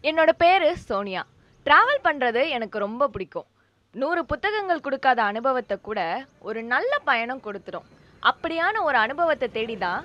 என்னோட பேரு சோனியா டிராவல் பண்றது எனக்கு ரொம்ப பிடிக்கும் நூறு புத்தகங்கள் கொடுக்காத அனுபவத்தை கூட ஒரு நல்ல பயணம் கொடுத்துடும் அப்படியான ஒரு அனுபவத்தை தேடி தான்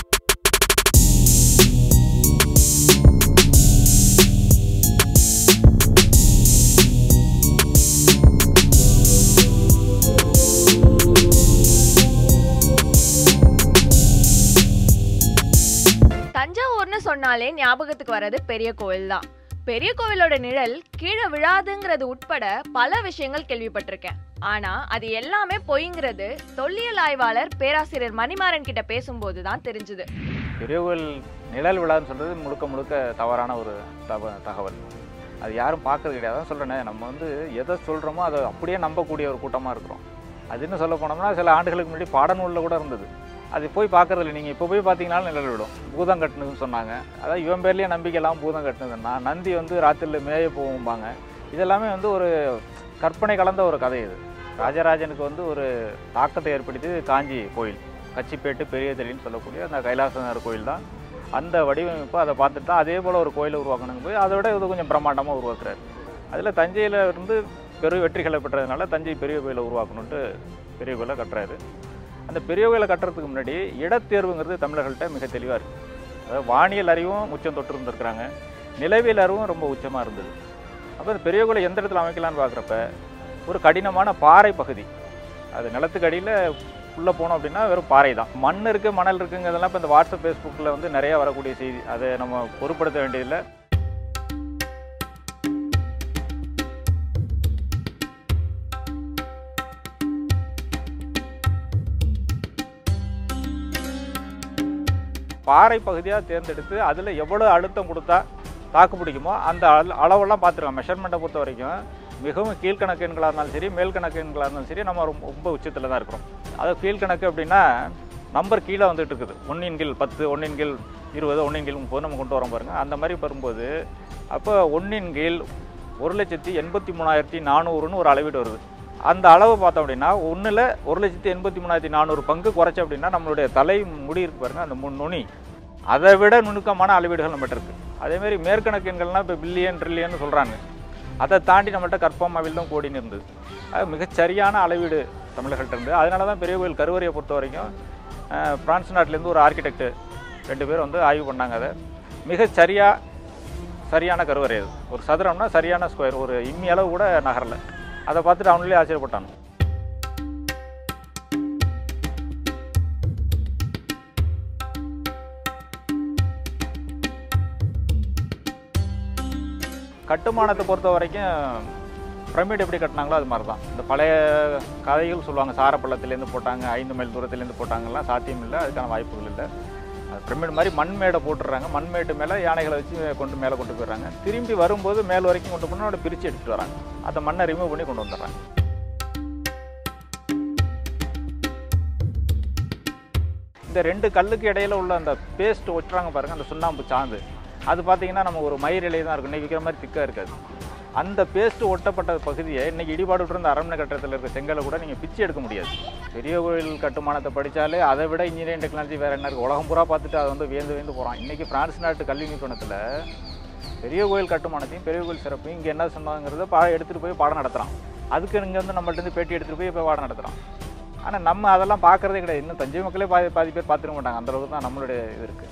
தஞ்சாவூர்னு சொன்னாலே ஞாபகத்துக்கு வர்றது பெரிய கோவில் தான் பெரிய கோவிலோட நிழல் கீழே விழாதுங்கிறது உட்பட பல விஷயங்கள் கேள்விப்பட்டிருக்கேன் ஆனா அது எல்லாமே பொய்ங்கிறது தொல்லியல் ஆய்வாளர் பேராசிரியர் மணிமாறன் கிட்ட பேசும்போது தான் தெரிஞ்சுது பெரிய கோயில் நிழல் விழான்னு சொல்கிறது முழுக்க முழுக்க தவறான ஒரு தவ தகவல் அது யாரும் பார்க்கறது கிடையாது அதான் சொல்கிறேனே நம்ம வந்து எதை சொல்கிறோமோ அதை அப்படியே நம்பக்கூடிய ஒரு கூட்டமாக இருக்கிறோம் அது இன்னும் சொல்ல போனோம்னா சில ஆண்டுகளுக்கு முன்னாடி பாடநூலில் கூட இருந்தது அது போய் பார்க்கறது இல்லை நீங்கள் இப்போ போய் பார்த்தீங்கனாலும் நிழல் விடும் பூதம் கட்டுனதுன்னு சொன்னாங்க அதான் இவன் பேர்லேயே நம்பிக்கை எல்லாம் பூதம் கட்டுனதுன்னா நந்தி வந்து ராத்திரியில் மேய போகும்பாங்க இதெல்லாமே வந்து ஒரு கற்பனை கலந்த ஒரு கதை இது ராஜராஜனுக்கு வந்து ஒரு தாக்கத்தை ஏற்படுத்தி காஞ்சி கோயில் கச்சிப்பேட்டு பெரிய தெளின்னு சொல்லக்கூடிய அந்த கைலாசநாதர் கோயில் தான் அந்த வடிவமைப்பு அதை பார்த்துட்டு தான் அதே போல் ஒரு கோயிலை உருவாக்கணுங்க போய் அதை விட இது கொஞ்சம் பிரம்மாண்டமாக உருவாக்குறாரு அதில் தஞ்சையில் இருந்து பெரு வெற்றிகளை பெற்றதுனால தஞ்சை பெரிய கோயிலை உருவாக்கணுன்ட்டு பெரிய கோயிலை கட்டுறாரு அந்த பெரிய கோயிலை கட்டுறதுக்கு முன்னாடி இடத்தேர்வுங்கிறது தமிழர்கள்ட்ட மிக தெளிவாக இருக்குது அதாவது வானியல் அறிவும் உச்சம் தொட்டு இருந்திருக்கிறாங்க நிலவியல் அறிவும் ரொம்ப உச்சமாக இருந்தது அப்போ அந்த பெரிய கோயிலை எந்த இடத்துல அமைக்கலான்னு பார்க்குறப்ப ஒரு கடினமான பாறை பகுதி அது நிலத்துக்கு அடியில் உள்ளே போனோம் அப்படின்னா வெறும் பாறை தான் மண் இருக்குது மணல் இருக்குங்கிறதெல்லாம் இப்போ இந்த வாட்ஸ்அப் ஃபேஸ்புக்கில் வந்து நிறைய வரக்கூடிய செய்தி அதை நம்ம பொருட்படுத்த வேண்டியதில்லை பாறை பகுதியாக தேர்ந்தெடுத்து அதில் எவ்வளோ அழுத்தம் கொடுத்தா தாக்கு பிடிக்குமோ அந்த அள அளவெல்லாம் பார்த்துருக்கோம் மெஷர்மெண்ட்டை பொறுத்த வரைக்கும் மிகவும் கீழ்கணக்கு எண்களாக இருந்தாலும் சரி மேல் கணக்கு எண்களாக இருந்தாலும் சரி நம்ம ரொம்ப ரொம்ப உச்சத்தில் தான் இருக்கிறோம் அது கீழ்கணக்கு அப்படின்னா நம்பர் கீழே வந்துட்டு இருக்குது ஒன்றின் கீழ் பத்து ஒன்றின் கீழ் இருபது ஒன்றின் கீழ் முப்பது நம்ம கொண்டு வரோம் பாருங்க அந்த மாதிரி வரும்போது அப்போ ஒன்றின் கீழ் ஒரு லட்சத்தி எண்பத்தி மூணாயிரத்தி நானூறுன்னு ஒரு அளவீடு வருது அந்த அளவு பார்த்தோம் அப்படின்னா ஒன்றில் ஒரு லட்சத்தி எண்பத்தி மூணாயிரத்தி நானூறு பங்கு குறைச்ச அப்படின்னா நம்மளுடைய தலை முடி இருக்கு பாருங்க அந்த மு- நுனி அதை விட நுணுக்கமான அளவீடுகள் நம்மகிட்ட இருக்குது அதேமாரி மேற்கணக்கு எண்கள்லாம் இப்போ பில்லியன் ட்ரில்லியன் சொல்கிறாங்க அதை தாண்டி நம்மகிட்ட கற்பமாவில் தான் கோடின்னு இருந்தது அது மிகச்சரியான அளவீடு தமிழர்கள்ட்ட இருந்து அதனால தான் பெரிய கோயில் கருவறையை பொறுத்த வரைக்கும் அஹ், பிரான்ஸ் நாட்டிலேருந்து ஒரு ஆர்கிடெக்ட் ரெண்டு பேர் வந்து ஆய்வு பண்ணாங்க அதை மிகச்சரியா சரியான கருவறை அது ஒரு சதுரம்னா சரியான ஸ்கொயர் ஒரு இம்மி அளவு கூட நகரல அதை பார்த்துட்டு அவங்களே ஆச்சரியப்பட்டாங்க கட்டுமானத்தை பொறுத்த வரைக்கும் பிரமிட் எப்படி கட்டினாங்களோ அது மாதிரி தான் இந்த பழைய கதைகள் சொல்லுவாங்க சாரப்பள்ளத்துலேருந்து போட்டாங்க ஐந்து மைல் தூரத்துலேருந்து போட்டாங்கலாம் சாத்தியம் இல்லை அதுக்கான வாய்ப்புகள் இல்லை அது பிரமிட் மாதிரி மண் மேடை போட்டுடுறாங்க மண் மேட்டு மேலே யானைகளை வச்சு கொண்டு மேலே கொண்டு போயிடுறாங்க திரும்பி வரும்போது மேல் வரைக்கும் கொண்டு போனால் அதை பிரித்து எடுத்துட்டு வராங்க அந்த மண்ணை ரிமூவ் பண்ணி கொண்டு வந்துடுறாங்க இந்த ரெண்டு கல்லுக்கு இடையில உள்ள அந்த பேஸ்ட் ஒட்டுறாங்க பாருங்க அந்த சுண்ணாம்பு சாந்து அது பார்த்தீங்கன்னா நம்ம ஒரு மயிர் இலையை தான் இருக்கும் இன்னைக்கு விற்கிற மாதிரி திக்காக இருக்காது அந்த பேஸ்ட் ஒட்டப்பட்ட பகுதியை இன்னைக்கு இடிபாடு இருந்த அரண்மனை கட்டடத்தில் இருக்க செங்கலை கூட நீங்கள் பிச்சு எடுக்க முடியாது பெரிய கோயில் கட்டுமானத்தை படித்தாலே அதை விட இன்ஜினியரிங் டெக்னாலஜி வேறு என்ன இருக்குது உலகம் பூரா பார்த்துட்டு அதை வந்து வியந்து வியந்து போகிறான் இன்றைக்கி பிரான்ஸ் நாட்டு கல்வி நிறுவனத்தில் பெரிய கோயில் கட்டுமானத்தையும் பெரிய கோயில் சிறப்பையும் இங்கே என்ன சொன்னாங்கிறத பா எடுத்துகிட்டு போய் பாடம் நடத்துகிறான் அதுக்கு இங்கே வந்து நம்மள்ட்ட இருந்து பேட்டி எடுத்துகிட்டு போய் இப்போ பாடம் நடத்துகிறான் ஆனால் நம்ம அதெல்லாம் பார்க்குறதே கிடையாது இன்னும் தஞ்சை மக்களே பாதி பாதி பேர் பார்த்துருக்க மாட்டாங்க அந்த அளவுக்கு தான் நம்மளுடைய இது இருக்குது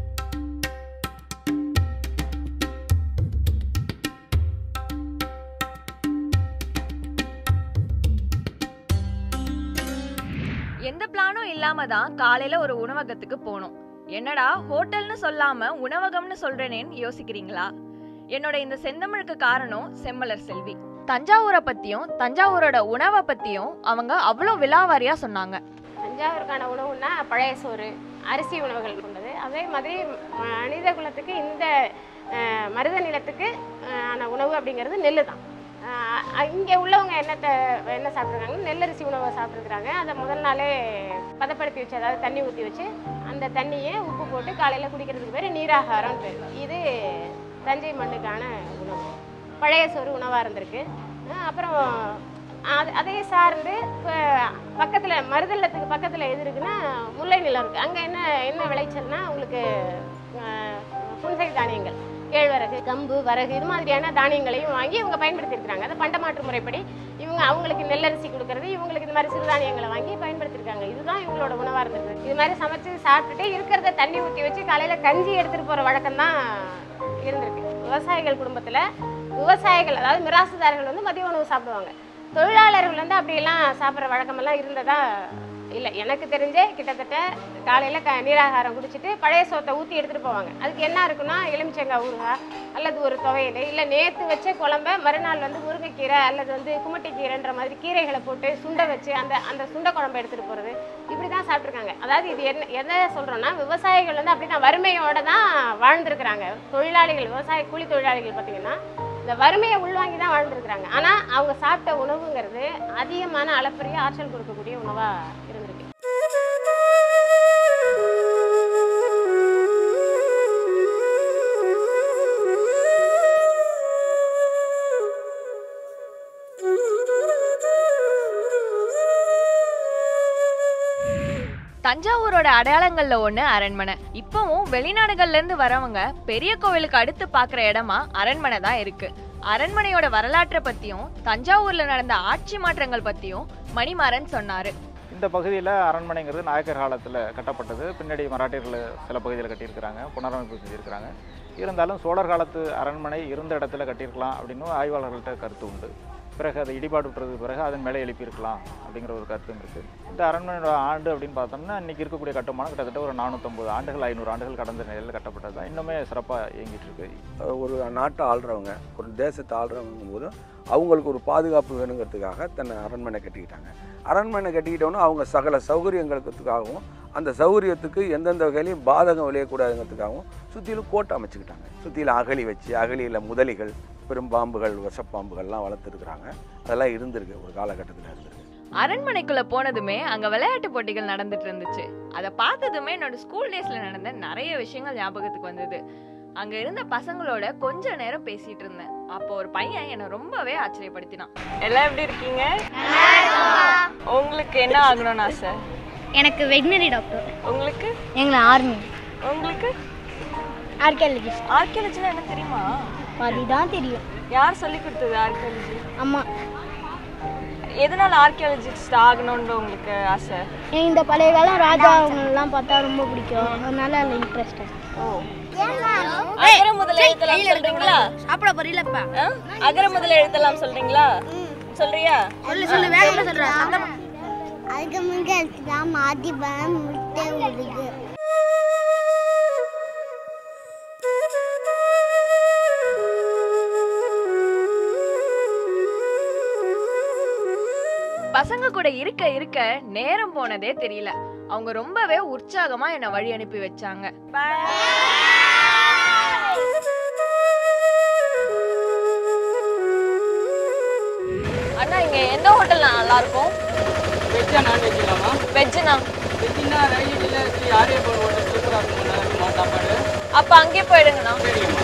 எந்த பிளானும் இல்லாம தான் காலையில ஒரு உணவகத்துக்கு போனோம் என்னடா ஹோட்டல்னு சொல்லாம உணவகம்னு சொல்றேனேன்னு யோசிக்கிறீங்களா என்னோட இந்த செந்தமிழுக்கு காரணம் செம்மலர் செல்வி தஞ்சாவூரை பத்தியும் தஞ்சாவூரோட உணவை பத்தியும் அவங்க அவ்வளோ விலாவாரியா சொன்னாங்க தஞ்சாவூருக்கான உணவுன்னா பழைய சோறு அரிசி உணவுகள் கொண்டது அதே மாதிரி மனித குலத்துக்கு இந்த அஹ், மருத நிலத்துக்கு அஹ், ஆன உணவு அப்படிங்கிறது நெல் தான் இங்கே உள்ளவங்க என்னத்தை என்ன சாப்பிட்ருக்காங்க நெல்லரிசி உணவை சாப்பிட்ருக்குறாங்க அதை முதல் நாளே பதப்படுத்தி வச்சு அதாவது தண்ணி ஊற்றி வச்சு அந்த தண்ணியை உப்பு போட்டு காலையில் குடிக்கிறதுக்கு பேர் நீராகாரம் பேர் இது தஞ்சை மண்ணுக்கான உணவு பழைய சோறு உணவாக இருந்திருக்கு அஹ் அப்புறம் அது அதையே சார்ந்து இப்போ பக்கத்தில் மருதல்லத்துக்கு பக்கத்தில் எது இருக்குன்னா முல்லை நிலம் இருக்குது அங்கே என்ன என்ன விளைச்சல்னா உங்களுக்கு அஹ், புன்சை தானியங்கள் கேழ்வரகு கம்பு வரகு இது மாதிரியான தானியங்களையும் வாங்கி இவங்க பயன்படுத்தியிருக்காங்க அது பண்டமாற்று முறைப்படி இவங்க அவங்களுக்கு நெல்லரிசி கொடுக்கறது இவங்களுக்கு இந்த மாதிரி சிறுதானியங்களை வாங்கி பயன்படுத்தியிருக்காங்க இதுதான் இவங்களோட உணவாக இருந்திருக்கு இது மாதிரி சமைச்சு சாப்பிட்டுட்டு இருக்கிறத தண்ணி ஊற்றி வச்சு காலையில் கஞ்சி எடுத்துகிட்டு போகிற வழக்கம் தான் இருந்திருக்கு விவசாயிகள் குடும்பத்தில் விவசாயிகள் அதாவது மிராசுதாரர்கள் வந்து மதிய உணவு சாப்பிடுவாங்க தொழிலாளர்கள் வந்து அப்படியெல்லாம் சாப்பிட்ற வழக்கமெல்லாம் இருந்ததா இல்லை எனக்கு தெரிஞ்சே கிட்டத்தட்ட காலையில் க நீராகாரம் குடிச்சிட்டு பழைய சோத்தை ஊற்றி எடுத்துகிட்டு போவாங்க அதுக்கு என்ன இருக்குன்னா எலுமிச்சங்காய் ஊறுகாய் அல்லது ஒரு துவையல் இல்லை நேற்று வச்ச குழம்ப மறுநாள் வந்து முருங்கைக்கீரை அல்லது வந்து குமட்டிக்கீரைன்ற மாதிரி கீரைகளை போட்டு சுண்டை வச்சு அந்த அந்த சுண்டை குழம்பு எடுத்துகிட்டு போகிறது இப்படி தான் சாப்பிட்ருக்காங்க அதாவது இது என்ன எதை சொல்கிறோன்னா விவசாயிகள் வந்து அப்படி தான் வறுமையோட தான் வாழ்ந்துருக்குறாங்க தொழிலாளிகள் விவசாய கூலி தொழிலாளிகள் பார்த்தீங்கன்னா இந்த வறுமையை உள்வாங்கி தான் வாழ்ந்துருக்குறாங்க ஆனால் அவங்க சாப்பிட்ட உணவுங்கிறது அதிகமான அளப்பரிய ஆற்றல் கொடுக்கக்கூடிய உணவாக இருந்திருக்கு தஞ்சாவூரோட அடையாளங்கள்ல ஒண்ணு அரண்மனை இப்பவும் வெளிநாடுகள்ல இருந்து வரவங்க பெரிய கோவிலுக்கு அடுத்து பாக்குற இடமா அரண்மனை தான் இருக்கு அரண்மனையோட வரலாற்றை பத்தியும் தஞ்சாவூர்ல நடந்த ஆட்சி மாற்றங்கள் பத்தியும் மணிமாறன் சொன்னாரு இந்த பகுதியில் அரண்மனைங்கிறது நாயக்கர் காலத்தில் கட்டப்பட்டது பின்னாடி மராட்டியர்கள் சில பகுதியில் கட்டியிருக்கிறாங்க புனரமைப்பு செஞ்சுருக்கிறாங்க இருந்தாலும் சோழர் காலத்து அரண்மனை இருந்த இடத்துல கட்டியிருக்கலாம் அப்படின்னு ஆய்வாளர்கள்ட்ட கருத்து உண்டு பிறகு அதை இடிபாடு விட்டுறதுக்கு பிறகு அதன் மேலே எழுப்பியிருக்கலாம் அப்படிங்கிற ஒரு கருத்தும் இருக்குது இந்த அரண்மனையோட ஆண்டு அப்படின்னு பார்த்தோம்னா இன்றைக்கி இருக்கக்கூடிய கட்டுமானம் கிட்டத்தட்ட ஒரு நானூற்றம்பது ஆண்டுகள் ஐநூறு ஆண்டுகள் கடந்த நிலையில் கட்டப்பட்டது தான் இன்னுமே சிறப்பாக இயங்கிட்டு இருக்கு ஒரு நாட்டை ஆள்றவங்க ஒரு தேசத்தை ஆள்றவங்கும் போது அவங்களுக்கு ஒரு பாதுகாப்பு வேணுங்கிறதுக்காக தன்னை அரண்மனை கட்டிக்கிட்டாங்க அரண்மனை கட்டிக்கிட்டோன்னா அவங்க சகல சௌகரியங்களுக்காகவும் அந்த சௌகரியத்துக்கு எந்தெந்த வகையிலையும் பாதகம் விளையக்கூடாதுங்கிறதுக்காகவும் சுற்றிலும் கோட்டை அமைச்சுக்கிட்டாங்க சுற்றிலும் அகழி வச்சு அகழியில் முதலிகள் பெரும்பாம்புகள் விஷப்பாம்புகள்லாம் வளர்த்துருக்குறாங்க அதெல்லாம் இருந்திருக்கு ஒரு காலகட்டத்தில் இருந்திருக்கு அரண்மனைக்குள்ள போனதுமே அங்க விளையாட்டு போட்டிகள் நடந்துட்டு இருந்துச்சு அதை பார்த்ததுமே என்னோட ஸ்கூல் டேஸ்ல நடந்த நிறைய விஷயங்கள் ஞாபகத்துக்கு வந்தது அங்க இருந்த பசங்களோட கொஞ்ச நேரம் பேசிட்டு இருந்தேன் அப்போ ஒரு பையன் என்னை ரொம்பவே ஆச்சரியப்படுத்தினான் எல்லாம் எப்படி இருக்கீங்க உங்களுக்கு என்ன ஆகணும்னு ஆசை எனக்கு வெட்டினரி டாக்டர் உங்களுக்கு எங்களை ஆர்மி உங்களுக்கு ஆர்கியாலஜிஸ்ட் ஆர்கியாலஜினா என்ன தெரியுமா பாதி தான் தெரியும் யார் சொல்லி கொடுத்தது ஆர்கியாலஜி அம்மா எதனால ஆர்கியாலஜிஸ்ட் ஆகணும்னு உங்களுக்கு ஆசை எனக்கு இந்த பழைய காலம் ராஜா அவங்களெல்லாம் பார்த்தா ரொம்ப பிடிக்கும் அதனால அதில் இன்ட்ரெஸ்ட் ஓ அகர முதல எழுத்தலாம் சொல்றீங்களா சாப்பிட போறீங்களப்பா ஆ? அகர முதல எழுத்தலாம் சொல்றீங்களா சொல்றியா சொல்லு சொல்லு வேகமா சொல்றேன் அதுக்கு முன்னாடி தான் மாத்தி பழம் முட்டை உருகு பசங்க கூட இருக்க இருக்க நேரம் போனதே தெரியல அவங்க ரொம்பவே உற்சாகமா என்ன வழி அனுப்பி வச்சாங்க அண்ணா இங்க எந்த ஹோட்டல் நல்லா இருக்கும் வெஜ்ஜா நான்வெஜ் இல்லாமா வெஜ்னா வெஜ்ஜுன்னா ரயில்வேல ஸ்ரீ ஆரியபவன் ஹோட்டல் சூப்பராக இருக்கும் நல்லா இருக்குமா சாப்பாடு அப்ப அங்கே போயிடுங்கண்ணா சரிங்கம்மா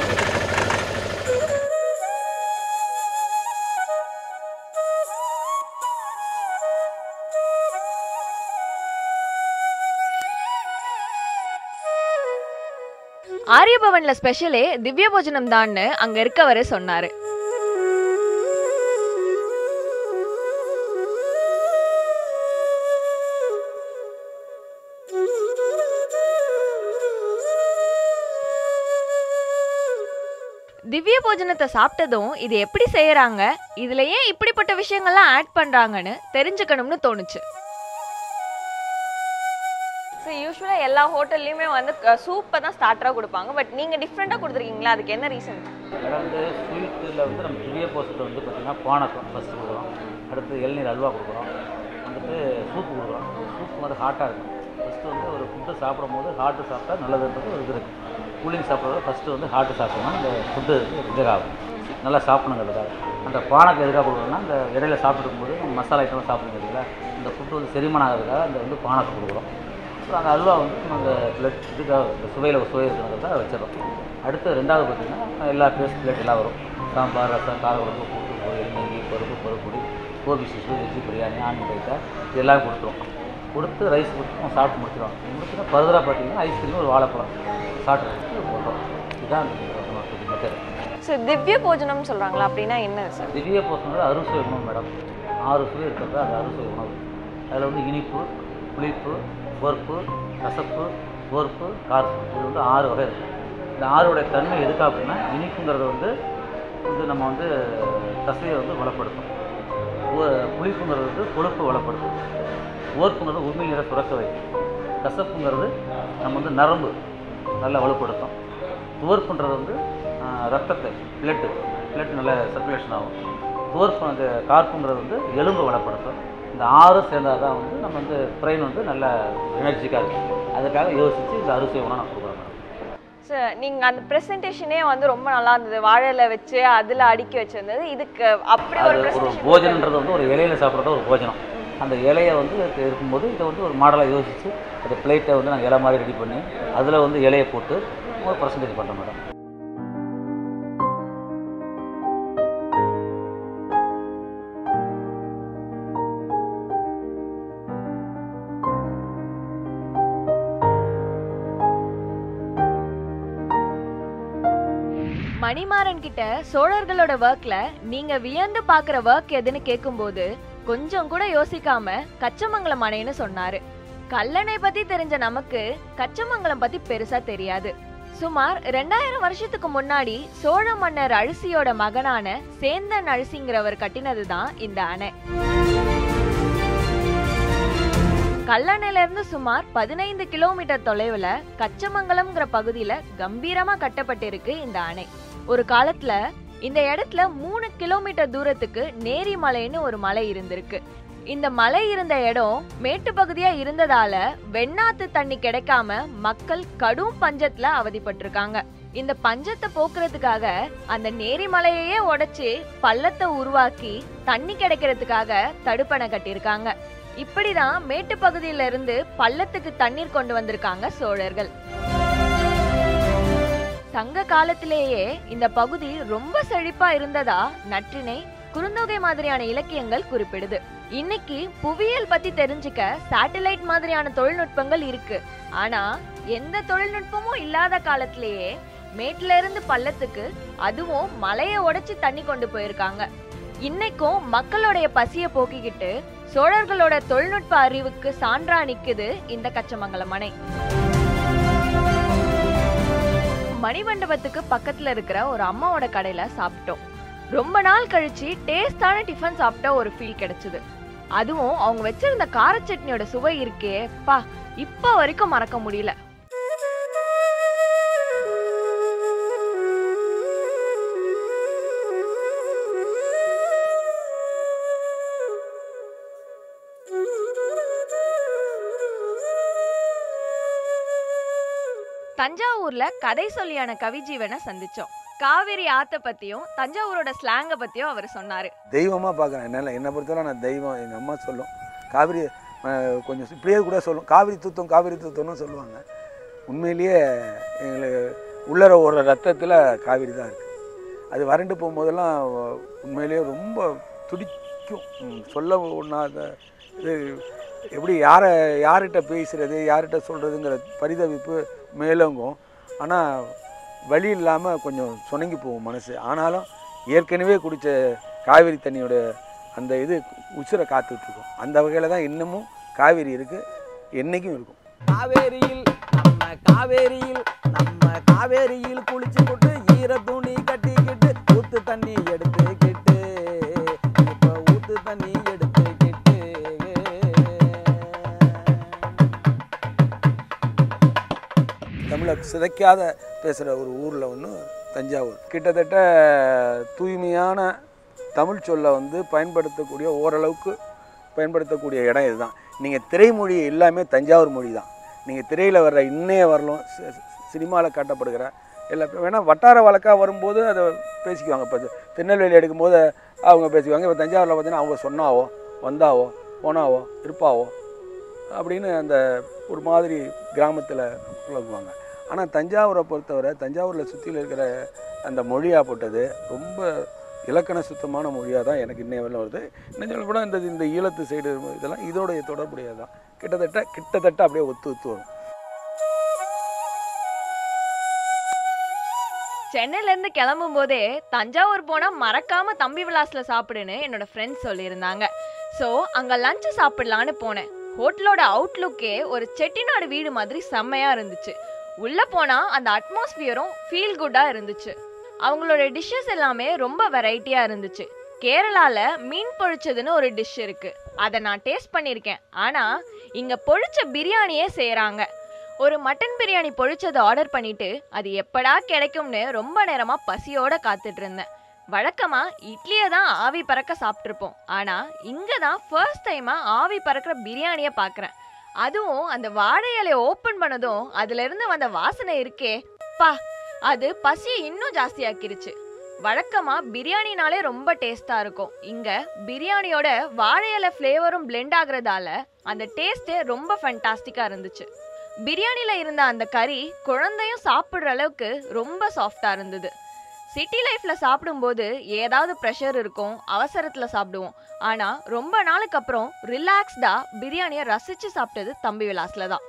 ஆரியபவன்ல ஸ்பெஷலே திவ்ய போஜனம் தான்னு அங்க இருக்கவரு சொன்னாரு திவ்ய போஜனத்தை சாப்பிட்டதும் இது எப்படி செய்யறாங்க இதுல ஏன் இப்படிப்பட்ட விஷயங்கள்லாம் ஆட் பண்றாங்கன்னு தெரிஞ்சுக்கணும்னு தோணுச்சு யூஸ்வலாக எல்லா ஹோட்டல்லையுமே வந்து சூப்பை தான் ஸ்டார்டராக கொடுப்பாங்க பட் நீங்கள் டிஃப்ரெண்ட்டாக கொடுத்துருக்கீங்களா அதுக்கு என்ன ரீசன் அதாவது ஸ்வீட்டில் வந்து நம்ம திவ்ய போசத்தில் வந்து பார்த்திங்கன்னா பானக்கம் ஃபஸ்ட்டு கொடுக்குறோம் அடுத்து இளநீர் அல்வா கொடுக்குறோம் வந்துட்டு சூப் கொடுக்குறோம் சூப் வந்து ஹாட்டாக இருக்கும் ஃபஸ்ட்டு வந்து ஒரு ஃபுட்டு சாப்பிடும்போது ஹாட்டு சாப்பிட்டா நல்லதுன்றது ஒரு இது இருக்குது கூலிங் சாப்பிட்றது ஃபஸ்ட்டு வந்து ஹாட்டு சாப்பிட்டோம்னா இந்த ஃபுட்டு இதாகும் நல்லா சாப்பிடணுங்கிறதுக்காக அந்த பானக்கம் எதுக்காக கொடுக்குறோம்னா இந்த இடையில சாப்பிட்டு இருக்கும்போது நம்ம மசாலா ஐட்டம் சாப்பிடுங்க இல்லைங்களா இந்த ஃபுட்டு வந்து செரிமானம் ஆகிறதுக்காக அந்த வந்து பானக்கம் கொடுக்குறோம் ஸோ அந்த அல்வா வந்து நம்ம அந்த பிளட் இதுக்காக இந்த சுவையில் சுவை இருக்கிறதுக்காக வச்சிடறோம் அடுத்து ரெண்டாவது பார்த்திங்கன்னா எல்லா பேஸ்ட் பிளேட் எல்லாம் வரும் சாம்பார் ரசம் காரக்குழம்பு கூட்டு பொரியல் நெய் பருப்பு பருப்புடி கோபி சிசு வெஜ்ஜி பிரியாணி ஆனியன் ரைத்தா இது எல்லாம் கொடுத்துருவோம் கொடுத்து ரைஸ் கொடுத்து நம்ம சாப்பிட்டு முடிச்சிடுவோம் முடிச்சுன்னா ஃபர்தராக பார்த்தீங்கன்னா ஐஸ்கிரீம் ஒரு வாழைப்பழம் சாப்பிட்டு போடுறோம் இதுதான் நமக்கு மெத்தட் நேச்சர் சார் திவ்ய போஜனம் சொல்றாங்களா அப்படின்னா என்ன சார் திவ்ய போசனம் அறுசுவை உணவு மேடம் ஆறு சுவை இருக்கிறது அது அறுசுவை உணவு அதில் வந்து இனிப்பு புளிப்பு பொறுப்பு கசப்பு பொறுப்பு கார்ப்பு இது வந்து ஆறு வகை இருக்குது இந்த ஆறுடைய தன்மை எதுக்கு அப்படின்னா இனிப்புங்கிறது வந்து வந்து நம்ம வந்து தசையை வந்து வளப்படுத்தும் உ- புளிப்புங்கிறது வந்து கொழுப்பு வளப்படுத்தும் ஓர்ப்புங்கிறது உண்மையில சுரக்க வைக்கும் கசப்புங்கிறது நம்ம வந்து நரம்பு நல்லா வலுப்படுத்தும் துவர்ப்புன்றது வந்து ஆஹ், ரத்தத்தை பிளட்டு பிளட் நல்ல சர்க்குலேஷன் ஆகும் துவர்ப்பு அந்த கார்ப்புங்கிறது வந்து எலும்பு வளப்படுத்தும் இந்த ஆறு சேர்ந்தால் தான் வந்து நம்ம வந்து பிரெயின் வந்து நல்ல எனர்ஜிக்காக இருக்கும் அதுக்காக யோசித்து இந்த அரிசி உணவு நான் கொடுக்குறேன் மேடம் சார் நீங்க அந்த பிரசன்டேஷனே வந்து ரொம்ப நல்லா இருந்தது வாழையில வச்சு அதுல அடுக்கி வச்சிருந்தது இதுக்கு அப்படி ஒரு அது ஒரு presentation போஜனன்றது வந்து ஒரு இலையில சாப்பிட்றது ஒரு போஜனம் அந்த இலையை வந்து இது இருக்கும்போது இதை வந்து ஒரு மாடலாக யோசித்து அந்த பிளேட்டை வந்து நாங்கள் இலை மாதிரி ரெடி பண்ணி அதில் வந்து இலையை போட்டு ஒரு பர்சன்டேஜ் பண்ணுறோம் மேடம் மணிமாறன் கிட்ட சோழர்களோட ஒர்க்ல நீங்க வியந்து பாக்குற ஒர்க் எதுன்னு கேட்கும்போது கொஞ்சம் கூட யோசிக்காம கச்சமங்கலம் அணைன்னு சொன்னாரு கல்லணை பத்தி தெரிஞ்ச நமக்கு கச்சமங்கலம் பத்தி பெருசா தெரியாது சுமார் ரெண்டாயிரம் வருஷத்துக்கு முன்னாடி சோழ மன்னர் அழிசியோட மகனான சேந்தன் அழிசிங்கிறவர் கட்டினதுதான் இந்த அணை கல்லணையில இருந்து சுமார் பதினைந்து கிலோமீட்டர் தொலைவுல கச்சமங்கலம்ங்கிற பகுதியில கம்பீரமா கட்டப்பட்டிருக்கு இந்த அணை ஒரு காலத்துல இந்த இடத்துல மூணு கிலோமீட்டர் தூரத்துக்கு நேரிமலைன்னு ஒரு மலை இருந்திருக்கு இந்த மலை இருந்த இடம் மேட்டு பகுதியா இருந்ததால வெண்ணாத்து தண்ணி கிடைக்காம மக்கள் கடும் பஞ்சத்துல அவதிப்பட்டிருக்காங்க இந்த பஞ்சத்தை போக்குறதுக்காக அந்த நேரிமலையையே உடைச்சு பள்ளத்தை உருவாக்கி தண்ணி கிடைக்கிறதுக்காக தடுப்பணை கட்டியிருக்காங்க இப்படிதான் மேட்டு பகுதியில இருந்து பள்ளத்துக்கு தண்ணீர் கொண்டு வந்திருக்காங்க சோழர்கள் சங்க காலத்திலேயே இந்த பகுதி ரொம்ப செழிப்பா இருந்ததா நற்றிணை குறுந்தொகை மாதிரியான இலக்கியங்கள் குறிப்பிடுது இன்னைக்கு புவியியல் பத்தி தெரிஞ்சுக்க சேட்டலைட் மாதிரியான தொழில்நுட்பங்கள் இருக்கு ஆனா எந்த தொழில்நுட்பமும் இல்லாத காலத்திலேயே மேட்ல இருந்து பள்ளத்துக்கு அதுவும் மலையை உடைச்சு தண்ணி கொண்டு போயிருக்காங்க இன்னைக்கும் மக்களுடைய பசியை போக்கிக்கிட்டு சோழர்களோட தொழில்நுட்ப அறிவுக்கு சான்றா நிக்குது இந்த கச்சமங்கலம் அணை மணிமண்டபத்துக்கு பக்கத்துல இருக்கிற ஒரு அம்மாவோட கடையில சாப்பிட்டோம் ரொம்ப நாள் கழிச்சு டேஸ்டான டிஃபன் சாப்பிட்ட ஒரு ஃபீல் கிடைச்சது அதுவும் அவங்க வச்சிருந்த கார சட்னியோட சுவை இருக்கே பா இப்ப வரைக்கும் மறக்க முடியல தஞ்சாவூர்ல கதை சொல்லியான கவிஜீவனை சந்திச்சோம் காவேரி ஆத்த பத்தியும் தஞ்சாவூரோட ஸ்லாங்க பத்தியும் அவர் சொன்னாரு தெய்வமாக பார்க்குறேன் என்னால் என்னை பொறுத்தவரை நான் தெய்வம் எங்கள் அம்மா சொல்லும் காவிரி அஹ், கொஞ்சம் இப்படியே கூட சொல்லும் காவிரி தூத்தம் காவிரி தூத்தம்னு சொல்லுவாங்க உண்மையிலேயே எங்களுக்கு உள்ளர ஒரு ரத்தத்தில் காவிரி தான் இருக்குது அது வறண்டு போகும்போதெல்லாம் உண்மையிலேயே ரொம்ப துடிக்கும் ம், சொல்ல ஒண்ணாத இது எப்படி யாரை யார்கிட்ட பேசுகிறது யார்கிட்ட சொல்கிறதுங்கிற பரிதவிப்பு மேலோங்கும் ஆனால் வழி இல்லாமல் கொஞ்சம் சுணங்கி போகும் மனசு ஆனாலும் ஏற்கனவே குடித்த காவிரி தண்ணியோட அந்த இது உசுரை காத்துட்ருக்கோம் அந்த வகையில் தான் இன்னமும் காவிரி இருக்குது என்றைக்கும் இருக்கும் காவேரியில் நம்ம காவேரியில் நம்ம காவேரியில் குளிச்சு போட்டு ஈர துணி கட்டிக்கிட்டு ஊத்து தண்ணி எடுத்துக்கிட்டு இப்ப ஊத்து தண்ணி எடுத்துக்கிட்டு தமிழை சிதைக்காத பேசுகிற ஒரு ஊரில் ஒன்று தஞ்சாவூர் கிட்டத்தட்ட தூய்மையான தமிழ் சொல்லை வந்து பயன்படுத்தக்கூடிய ஓரளவுக்கு பயன்படுத்தக்கூடிய இடம் இதுதான் நீங்கள் திரைமொழி எல்லாமே தஞ்சாவூர் மொழி தான் நீங்கள் திரையில் வர்ற இன்னைய வரலும் சினிமாவில் காட்டப்படுகிற எல்லா வேணால் வட்டார வழக்காக வரும்போது அதை பேசிக்குவாங்க இப்போ திருநெல்வேலி எடுக்கும்போது அவங்க பேசிக்குவாங்க இப்போ தஞ்சாவூரில் பார்த்தீங்கன்னா அவங்க சொன்னாவோ வந்தாவோ போனாவோ இருப்பாவோ அப்படின்னு அந்த ஒரு மாதிரி கிராமத்தில் புழங்குவாங்க ஆனால் தஞ்சாவூரை பொறுத்தவரை தஞ்சாவூரில் சுற்றியில் இருக்கிற அந்த மொழியாக போட்டது ரொம்ப இலக்கண சுத்தமான மொழியாக தான் எனக்கு இன்னைய வரலும் வருது இன்னும் சொல்ல போனால் இந்த இந்த ஈழத்து சைடு இதெல்லாம் இதோடைய தொடர்புடையது தான் கிட்டத்தட்ட கிட்டத்தட்ட அப்படியே ஒத்து ஒத்து வரும் சென்னையில இருந்து கிளம்பும் போதே தஞ்சாவூர் போனா மறக்காம தம்பி விலாஸ்ல சாப்பிடுன்னு என்னோட ஃப்ரெண்ட்ஸ் சொல்லியிருந்தாங்க ஸோ அங்க லஞ்ச் சாப்பிடலான்னு போனேன் ஹோட்டலோட அவுட்லுக்கே ஒரு செட்டிநாடு வீடு மாதிரி செம்மையா இருந்துச்சு உள்ள போனா அந்த அட்மாஸ்பியரும் ஃபீல் குட்டா இருந்துச்சு அவங்களோட டிஷ்ஷஸ் எல்லாமே ரொம்ப வெரைட்டியா இருந்துச்சு கேரளால மீன் பொழிச்சதுன்னு ஒரு டிஷ் இருக்கு அதை நான் டேஸ்ட் பண்ணியிருக்கேன் ஆனா இங்க பொழிச்ச பிரியாணியே செய்றாங்க ஒரு மட்டன் பிரியாணி பொழிச்சதை ஆர்டர் பண்ணிட்டு அது எப்படா கிடைக்கும்னு ரொம்ப நேரமா பசியோட காத்துட்டு இருந்தேன் வழக்கமா இட்லியை தான் ஆவி பறக்க சாப்பிட்ருப்போம் ஆனா இங்க தான் ஃபர்ஸ்ட் டைமா ஆவி பறக்கிற பிரியாணியை பார்க்குறேன் அதுவும் அந்த வாழை இலையை ஓப்பன் பண்ணதும் அதுல இருந்து வந்த வாசனை இருக்கே பா அது பசியை இன்னும் ஜாஸ்தியாக்கிருச்சு வழக்கமா பிரியாணினாலே ரொம்ப டேஸ்டா இருக்கும் இங்க பிரியாணியோட வாழை இலை ஃப்ளேவரும் பிளெண்ட் ஆகுறதால அந்த டேஸ்டே ரொம்ப ஃபண்டாஸ்டிக்கா இருந்துச்சு பிரியாணில இருந்த அந்த கறி குழந்தையும் சாப்பிடுற அளவுக்கு ரொம்ப சாஃப்டா இருந்தது சிட்டி லைஃப்ல சாப்பிடும்போது ஏதாவது ப்ரெஷர் இருக்கும் அவசரத்துல சாப்பிடுவோம் ஆனா ரொம்ப நாளுக்கு அப்புறம் ரிலாக்ஸ்டா பிரியாணியை ரசிச்சு சாப்பிட்டது தம்பி விலாஸ்ல தான்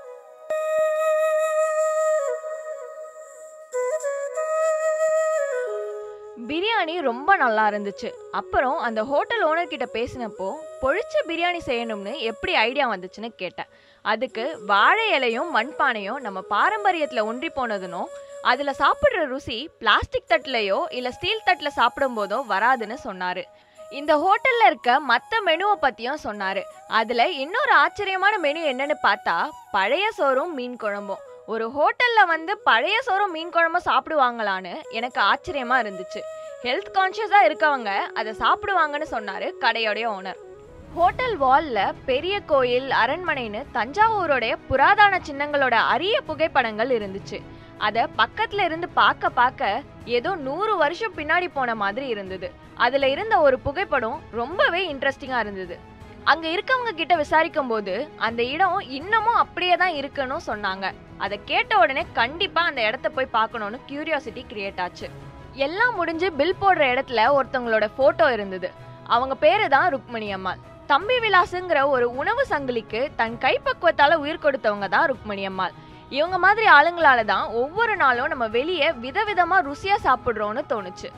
பிரியாணி ரொம்ப நல்லா இருந்துச்சு அப்புறம் அந்த ஹோட்டல் ஓனர் கிட்ட பேசினப்போ பொழிச்ச பிரியாணி செய்யணும்னு எப்படி ஐடியா வந்துச்சுன்னு கேட்டேன் அதுக்கு வாழை இலையும் மண்பானையும் நம்ம பாரம்பரியத்துல ஒன்றி போனதுனும் அதுல சாப்பிடுற ருசி பிளாஸ்டிக் தட்டுலயோ இல்ல ஸ்டீல் தட்டுல சாப்பிடும் போதோ வராதுன்னு சொன்னாரு இந்த ஹோட்டல்ல இருக்க மத்த மெனுவை பத்தியும் சொன்னாரு அதுல இன்னொரு ஆச்சரியமான மெனு என்னன்னு பார்த்தா பழைய சோறும் மீன் குழம்பும் ஒரு ஹோட்டல்ல வந்து பழைய சோறும் மீன் குழம்பும் சாப்பிடுவாங்களான்னு எனக்கு ஆச்சரியமா இருந்துச்சு ஹெல்த் கான்ஷியஸா இருக்கவங்க அதை சாப்பிடுவாங்கன்னு சொன்னாரு கடையோடைய ஓனர் ஹோட்டல் வால்ல பெரிய கோயில் அரண்மனைன்னு தஞ்சாவூரோடைய புராதன சின்னங்களோட அரிய புகைப்படங்கள் இருந்துச்சு அத பக்கத்துல இருந்து பார்க்க பார்க்க ஏதோ நூறு வருஷம் பின்னாடி போன மாதிரி இருந்தது அதுல இருந்த ஒரு புகைப்படம் ரொம்பவே இன்ட்ரெஸ்டிங்கா இருந்தது அங்க இருக்கவங்க கிட்ட விசாரிக்கும் போது அந்த இடம் இன்னமும் அப்படியே தான் இருக்குன்னு சொன்னாங்க அதை கேட்ட உடனே கண்டிப்பா அந்த இடத்த போய் பார்க்கணும்னு கியூரியாசிட்டி கிரியேட் ஆச்சு எல்லாம் முடிஞ்சு பில் போடுற இடத்துல ஒருத்தவங்களோட போட்டோ இருந்தது அவங்க பேரு தான் ருக்மணி அம்மாள் தம்பி விலாசுங்கிற ஒரு உணவு சங்கிலிக்கு தன் கைப்பக்குவத்தால உயிர் கொடுத்தவங்க தான் ருக்மணி அம்மாள் இவங்க மாதிரி ஆளுங்களால தான் ஒவ்வொரு நாளும் நம்ம வெளியே விதவிதமா ருசியா சாப்பிடுறோம்னு தோணுச்சு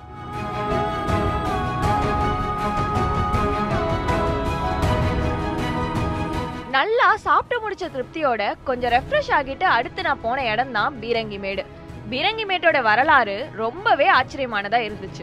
நல்லா சாப்பிட்டு முடிச்ச திருப்தியோட கொஞ்சம் ரெஃப்ரெஷ் ஆகிட்டு அடுத்து நான் போன இடம் தான் பீரங்கிமேடு பீரங்கிமேட்டோட வரலாறு ரொம்பவே ஆச்சரியமானதா இருந்துச்சு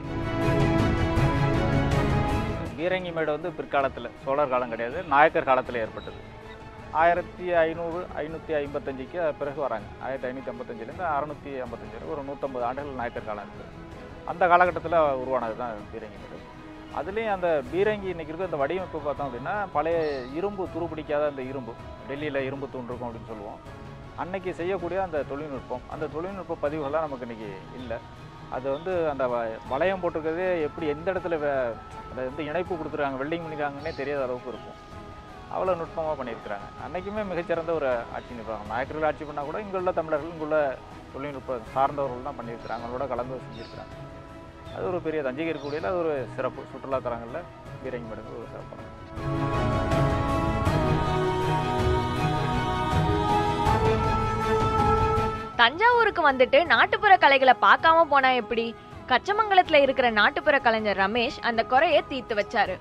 பீரங்கிமேடு வந்து பிற்காலத்தில் சோழர் காலம் கிடையாது நாயக்கர் காலத்தில் ஏற்பட்டது ஆயிரத்தி ஐநூறு ஐநூற்றி ஐம்பத்தஞ்சுக்கு பிறகு வராங்க ஆயிரத்தி ஐநூற்றி ஐம்பத்தஞ்சிலேருந்து அறநூற்றி ஐம்பத்தஞ்சு ஒரு நூற்றம்பது ஆண்டுகள் நாயக்கர் காலம் இருக்குது அந்த காலகட்டத்தில் உருவானது தான் பீரங்கிமேடு அதுலேயும் அந்த பீரங்கி இன்னைக்கு இருக்க அந்த வடிவமைப்பு பார்த்தோம் அப்படின்னா பழைய இரும்பு துருப்பிடிக்காத அந்த இரும்பு டெல்லியில் இரும்பு தூண் இருக்கும் அப்படின்னு சொல்லுவோம் அன்னைக்கு செய்யக்கூடிய அந்த தொழில்நுட்பம் அந்த தொழில்நுட்ப பதிவுகள்லாம் நமக்கு இன்னைக்கு இல்லை அது வந்து அந்த வ- வளையம் போட்டிருக்கிறதே எப்படி எந்த இடத்துல வே- அதை வந்து இணைப்பு கொடுத்துருக்காங்க வெல்டிங் பண்ணிருக்காங்கன்னே தெரியாத அளவுக்கு இருக்கும் அவ்வளோ நுட்பமாக பண்ணியிருக்கிறாங்க அன்னைக்குமே மிகச்சிறந்த ஒரு ஆட்சி நிர்வாகம் நாயக்கர்கள் ஆட்சி பண்ணால் கூட இங்குள்ள தமிழர்கள் இங்குள்ள தொழில்நுட்பம் சார்ந்தவர்கள் தான் பண்ணியிருக்கிறாங்க அவங்களோட கலந்து செஞ்சுருக்கிறாங்க அது ஒரு பெரிய தஞ்சை இருக்கக்கூடியது அது ஒரு சிறப்பு சுற்றுலாத்தலங்களில் பீரங்கி மடங்கு ஒரு சிறப்பான தஞ்சாவூருக்கு வந்துட்டு நாட்டுப்புற கலைகளை பார்க்காம போனா எப்படி கச்சமங்கலத்துல இருக்கிற நாட்டுப்புற கலைஞர் ரமேஷ் அந்த குறைய தீர்த்து வச்சாரு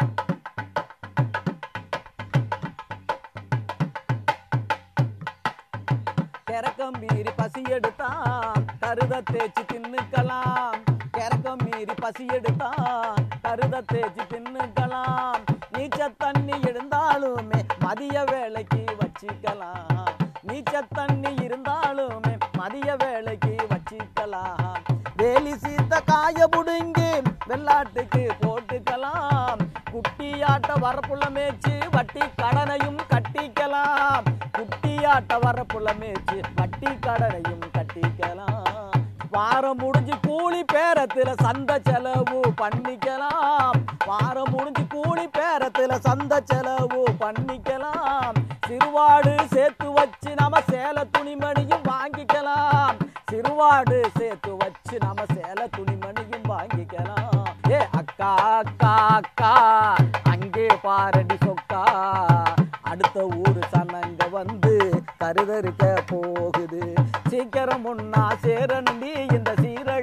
கிறக்கம் மீறி பசி எடுத்தான் கருத தேய்ச்சி தின்னுக்கலாம் கிறக்கம் மீறி பசி எடுத்தான் கருத தேய்ச்சி தின்னுக்கலாம் நீச்ச தண்ணி இருந்தாலுமே மதிய வேலைக்கு வச்சிக்கலாம் நீச்ச தண்ணி இருந்தாலுமே மதிய வேலைக்கு வச்சிக்கலாம் வேலி சீத்த காய புடுங்கி வெள்ளாட்டுக்கு போட்டுக்கலாம் குட்டியாட்ட வரப்புள்ள மேய்ச்சி வட்டி கடனையும் கட்டிக்கலாம் குட்டியாட்ட வரப்புள்ள மேய்ச்சி வட்டி கடனையும் கட்டிக்கலாம் வாரம் முடிஞ்சு கூலி பேரத்துல சந்த செலவு பண்ணிக்கலாம் வாரம் முடிஞ்சு கூலி பேரத்துல சந்த செலவு பண்ணிக்கலாம் சிறுவாடு சேர்த்து வச்சு நம்ம சேலை துணிமணியும் வாங்கிக்கலாம் சிறுவாடு சேர்த்து வச்சு நம்ம சேலை துணிமணியும் வாங்கிக்கலாம் ஏ அக்கா அக்கா அக்கா அங்கே பாரடி சொக்கா அடுத்த ஊரு சனங்க வந்து கருதறுக்க போகுது சீக்கிரம் முன்னா சேரண்டி இந்த சீரடி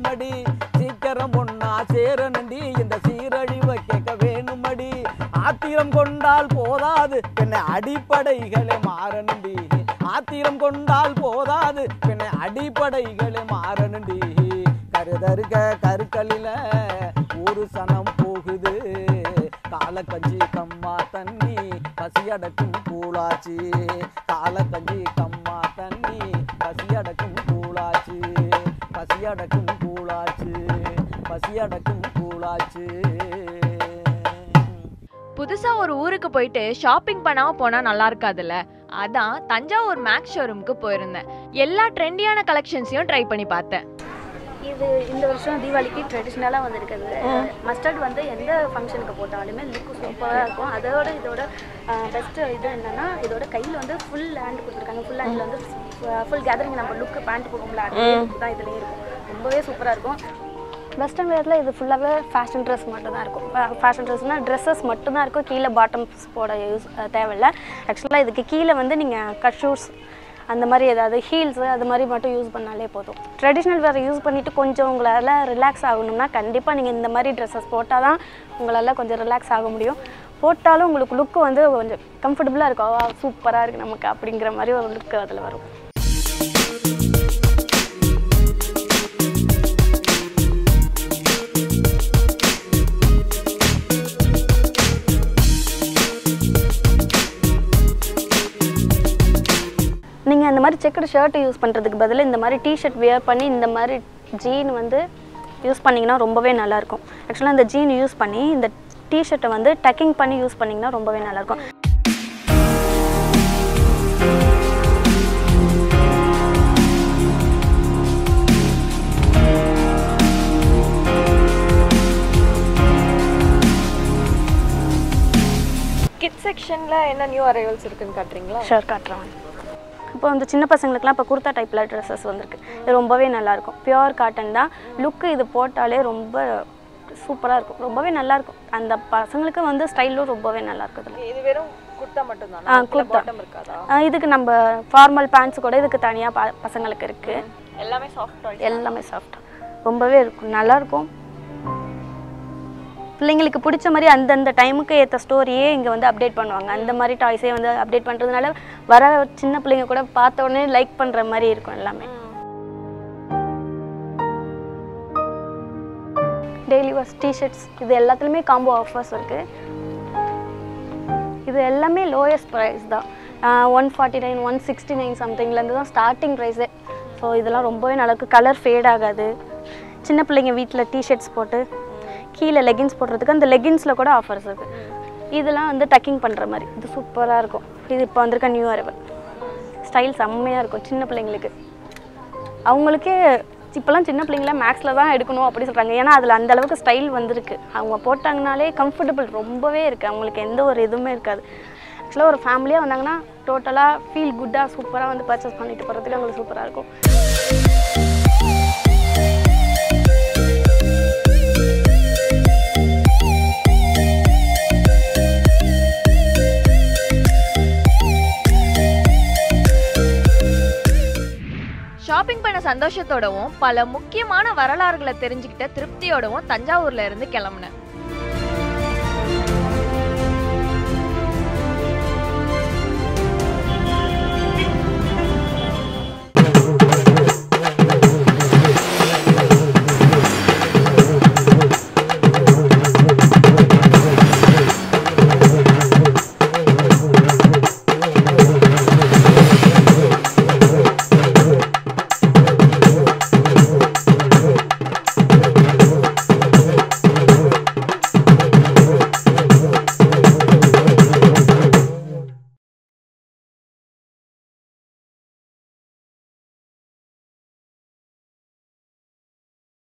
வேணுமடி சீக்கிரம் ஒன்னா சேரணுண்டி இந்த சீரழிவை கேட்க வேணுமடி ஆத்திரம் கொண்டால் போதாது பின்ன அடிப்படைகளை மாறணுண்டி ஆத்திரம் கொண்டால் போதாது பின்ன அடிப்படைகளை மாறணுண்டி கருதருக்க கருக்கலில ஒரு சனம் போகுது காலக்கஞ்சி கம்மா தண்ணி பசியடக்கும் கூழாச்சு காலக்கஞ்சி கம்மா தண்ணி பசியடக்கும் கூழாச்சு பசியடக்கும் கூழாச்சு பசியடக்கும் கூழாச்சு புதுசா ஒரு ஊருக்கு போயிட்டு ஷாப்பிங் பண்ணாம போனா நல்லா இருக்காதுல்ல அதான் தஞ்சாவூர் மேக்ஸ் ஷோரூமுக்கு போயிருந்தேன் எல்லா ட்ரெண்டியான கலெக்ஷன்ஸையும் ட்ரை பண்ணி பார்த்தேன் இது இந்த வருஷம் தீபாவளிக்கு ட்ரெடிஷ்னலாக வந்திருக்குது மஸ்டர்ட் வந்து எந்த ஃபங்க்ஷனுக்கு போட்டாலுமே லுக் சூப்பராக இருக்கும் அதோட இதோட பெஸ்ட்டு இது என்னன்னா இதோட கையில் வந்து ஃபுல் ஹேண்ட் கொடுத்துருக்காங்க ஃபுல் ஹேண்டில் வந்து ஃபுல் கேதரிங் நம்ம லுக்கு பேண்ட் போடுவோம்ல அது தான் இதுலேயும் இருக்கும் ரொம்பவே சூப்பராக இருக்கும் வெஸ்டர்ன் வேரில் இது ஃபுல்லாகவே ஃபேஷன் ட்ரெஸ் மட்டும் தான் இருக்கும் ஃபேஷன் ட்ரெஸ்னால் ட்ரெஸ்ஸஸ் மட்டும் தான் இருக்கும் கீழே பாட்டம்ஸ் போட யூஸ் தேவையில்ல ஆக்சுவலாக இதுக்கு கீழே வந்து நீங்கள் கட் ஷூஸ் அந்த மாதிரி ஏதாவது ஹீல்ஸு அது மாதிரி மட்டும் யூஸ் பண்ணாலே போதும் ட்ரெடிஷ்னல் வேர் யூஸ் பண்ணிவிட்டு கொஞ்சம் உங்களால் ரிலாக்ஸ் ஆகணும்னா கண்டிப்பாக நீங்கள் இந்த மாதிரி ட்ரெஸ்ஸஸ் போட்டால் தான் உங்களால் கொஞ்சம் ரிலாக்ஸ் ஆக முடியும் போட்டாலும் உங்களுக்கு லுக்கு வந்து கொஞ்சம் கம்ஃபர்டபுளாக இருக்கும் சூப்பராக இருக்குது நமக்கு அப்படிங்கிற மாதிரி ஒரு லுக்கு அதில் வரும் நீங்கள் அந்த மாதிரி செக்குடு ஷர்ட் யூஸ் பண்ணுறதுக்கு பதில் இந்த மாதிரி டிஷர்ட் வியர் பண்ணி இந்த மாதிரி ஜீன் வந்து யூஸ் பண்ணிங்கன்னா ரொம்பவே நல்லாயிருக்கும் ஆக்சுவலாக இந்த ஜீன் யூஸ் பண்ணி இந்த டிஷர்ட்டை வந்து டக்கிங் பண்ணி யூஸ் பண்ணிங்கன்னா ரொம்பவே நல்லாயிருக்கும் கிட் செக்ஷன்ல என்ன நியூ அரைவல்ஸ் இருக்குன்னு காட்டுறீங்களா ஷர்ட் காட்டுறேன் இப்போ வந்து சின்ன பசங்களுக்குலாம் இப்போ குர்தா டைப்பில் ட்ரெஸ்ஸஸ் வந்திருக்கு இது ரொம்பவே நல்லாயிருக்கும் பியோர் காட்டன் தான் லுக்கு இது போட்டாலே ரொம்ப சூப்பராக இருக்கும் ரொம்பவே நல்லாயிருக்கும் அந்த பசங்களுக்கு வந்து ஸ்டைலும் ரொம்பவே நல்லாயிருக்கும் இதில் இது வெறும் குர்தா மட்டும் ஆ, குர்தா. பாட்டம் இருக்காதா ஆ, இதுக்கு நம்ம ஃபார்மல் பேண்ட்ஸ் கூட இதுக்கு தனியாக ப பசங்களுக்கு இருக்குது எல்லாமே சாஃப்ட் எல்லாமே சாஃப்டாக ரொம்பவே இருக்கும் நல்லாயிருக்கும் பிள்ளைங்களுக்கு பிடிச்ச மாதிரி அந்தந்த டைமுக்கு ஏற்ற ஸ்டோரியே இங்கே வந்து அப்டேட் பண்ணுவாங்க அந்த மாதிரி டாய்ஸே வந்து அப்டேட் பண்ணுறதுனால வர சின்ன பிள்ளைங்க கூட பார்த்த உடனே லைக் பண்ணுற மாதிரி இருக்கும் எல்லாமே டெய்லி வாஷ் டிஷர்ட்ஸ் இது எல்லாத்துலேயுமே காம்போ ஆஃபர்ஸ் இருக்குது இது எல்லாமே லோயஸ்ட் ப்ரைஸ் தான் one forty nine one sixty nine சம்திங்லேருந்து தான் ஸ்டார்டிங் ப்ரைஸே ஸோ இதெல்லாம் ரொம்பவே நல்லாயிருக்கு கலர் ஃபேட் ஆகாது சின்ன பிள்ளைங்க வீட்டில் டிஷர்ட்ஸ் போட்டு கீழே லெகின்ஸ் போடுறதுக்கு அந்த லெகின்ஸில் கூட ஆஃபர்ஸ் இருக்குது இதெல்லாம் வந்து டக்கிங் பண்ணுற மாதிரி இது சூப்பராக இருக்கும் இது இப்போ வந்திருக்க நியூ அரைவல் ஸ்டைல் செம்மையாக இருக்கும் சின்ன பிள்ளைங்களுக்கு அவங்களுக்கே இப்போல்லாம் சின்ன பிள்ளைங்கள மேக்ஸில் தான் எடுக்கணும் அப்படி சொல்கிறாங்க ஏன்னா அதில் அந்த அளவுக்கு ஸ்டைல் வந்திருக்கு அவங்க போட்டாங்கனாலே கம்ஃபர்டபுள் ரொம்பவே இருக்குது அவங்களுக்கு எந்த ஒரு இதுவுமே இருக்காது ஆக்சுவலாக ஒரு ஃபேமிலியாக வந்தாங்கன்னா டோட்டலாக ஃபீல் குட்டாக சூப்பராக வந்து பர்ச்சேஸ் பண்ணிட்டு போகிறதுக்கு அவங்களுக்கு சூப்பராக இருக்கும் ஷாப்பிங் பண்ண சந்தோஷத்தோடவும் பல முக்கியமான வரலாறுகளை தெரிஞ்சுக்கிட்ட திருப்தியோடவும் தஞ்சாவூர்ல இருந்து கிளம்புனேன்